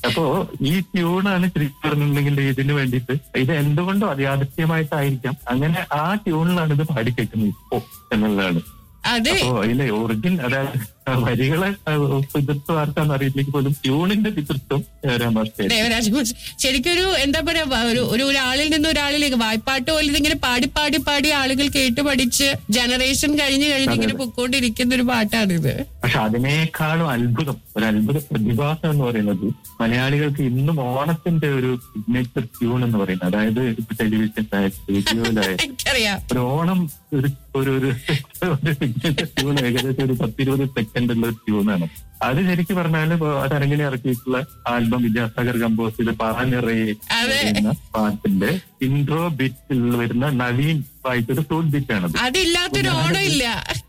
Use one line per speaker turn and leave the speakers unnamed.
അപ്പോ ഈ ട്യൂണാണ് ശരിക്കും പറഞ്ഞിട്ടുണ്ടെങ്കിൽ ഇതിന് വേണ്ടിയിട്ട് ഇത് എന്തുകൊണ്ടോ അത്യാദൃശ്യമായിട്ടായിരിക്കാം അങ്ങനെ ആ ട്യൂണിലാണ് ഇത് പാടിക്കേൾക്കുന്നത് ഇപ്പോ എന്നുള്ളതാണ്
അതെ
അപ്പോ അതിലെ ഒറിജിൻ അതായത് വരികളെ പിതൃത്വം ആർക്കാന്ന് അറിയില്ലെങ്കിൽ പോലും ട്യൂണിന്റെ പിതൃത്വം രാമാസ്റ്റേ
ദേവരാജ് മാഷ് ശരിക്കൊരു എന്താ പറയാ വ- ഒരു ഒരു ഒരാളിൽ നിന്ന് ഒരാളിലേക്ക് വായ്പാട്ട് പോലെ ഇതിങ്ങനെ പാടി പാടി പാടി ആളുകൾ കേട്ട് പഠിച്ച് ജനറേഷൻ കഴിഞ്ഞ് കഴിഞ്ഞ് ഇങ്ങനെ പൊക്കോണ്ടിരിക്കുന്ന ഒരു പാട്ടാണിത്
പക്ഷെ അതിനേക്കാളും അത്ഭുതം ഒരു അത്ഭുത പ്രതിഭാസം എന്ന് പറയുന്നത് മലയാളികൾക്ക് ഇന്നും ഓണത്തിന്റെ ഒരു സിഗ്നേച്ചർ ട്യൂൺ എന്ന് പറയുന്നത് അതായത് ഇപ്പൊ ടെലിവിഷൻ റേഡിയോയിലായ
എനിക്കറിയാം
ഒരു ഓണം ഒരു ഒരു ഒരു ഒരു സിഗ്നേച്ചർ ട്യൂൺ ഏകദേശം ഒരു പത്തിരുപത് സെക്കൻഡ് ഉള്ള ഒരു ട്യൂണാണ് അത് ശരിക്കും പറഞ്ഞാല് ഇപ്പൊ അത് അരങ്ങിനെ ഇറക്കിയിട്ടുള്ള ആൽബം വിദ്യാസാഗർ കമ്പോസ് ചെയ്ത് പറഞ്ഞിറയെ
അതെ.
എന്ന പാട്ടിന്റെ ഇൻട്രോ ബിറ്റിൽ വരുന്ന നവീൻ വായിച്ചൊരു ഫ്ലൂട്ട് ബിറ്റ് ആണത്
അതില്ലാത്തൊരു ഓണം ഇല്ല